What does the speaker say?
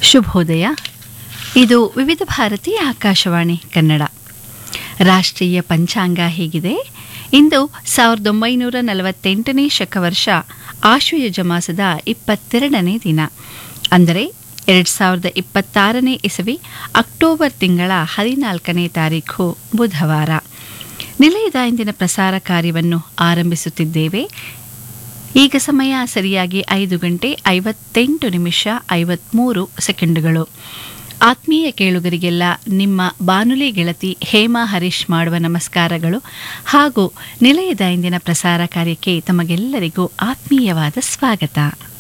ಶುಭೋದಯ ಇದು ವಿವಿಧ ಭಾರತಿ ಆಕಾಶವಾಣಿ ಕನ್ನಡ ರಾಷ್ಟ್ರೀಯ ಪಂಚಾಂಗ ಹೀಗಿದೆ ಇಂದು ಸಾವಿರದ ಒಂಬೈನೂರ ನಲವತ್ತೆಂಟನೇ ಶಕವರ್ಷ ಆಶ್ವಯುಜ ಮಾಸದ ಇಪ್ಪತ್ತೆರಡನೇ ದಿನ ಅಂದರೆ ಎರಡು ಸಾವಿರದ ಇಪ್ಪತ್ತಾರನೇ ಇಸವಿ ಅಕ್ಟೋಬರ್ ತಿಂಗಳ ಹದಿನಾಲ್ಕನೇ ತಾರೀಖು ಬುಧವಾರ ನಿಲಯದ ಇಂದಿನ ಪ್ರಸಾರ ಕಾರ್ಯವನ್ನು ಆರಂಭಿಸುತ್ತಿದ್ದೇವೆ ಈಗ ಸಮಯ ಸರಿಯಾಗಿ ಐದು ಗಂಟೆ ಐವತ್ತೆಂಟು ನಿಮಿಷ ಐವತ್ಮೂರು ಸೆಕೆಂಡುಗಳು ಆತ್ಮೀಯ ಕೇಳುಗರಿಗೆಲ್ಲ ನಿಮ್ಮ ಬಾನುಲಿ ಗೆಳತಿ ಹೇಮಾ ಹರೀಶ್ ಮಾಡುವ ನಮಸ್ಕಾರಗಳು ಹಾಗೂ ನಿಲಯದ ಇಂದಿನ ಪ್ರಸಾರ ಕಾರ್ಯಕ್ಕೆ ತಮಗೆಲ್ಲರಿಗೂ ಆತ್ಮೀಯವಾದ ಸ್ವಾಗತ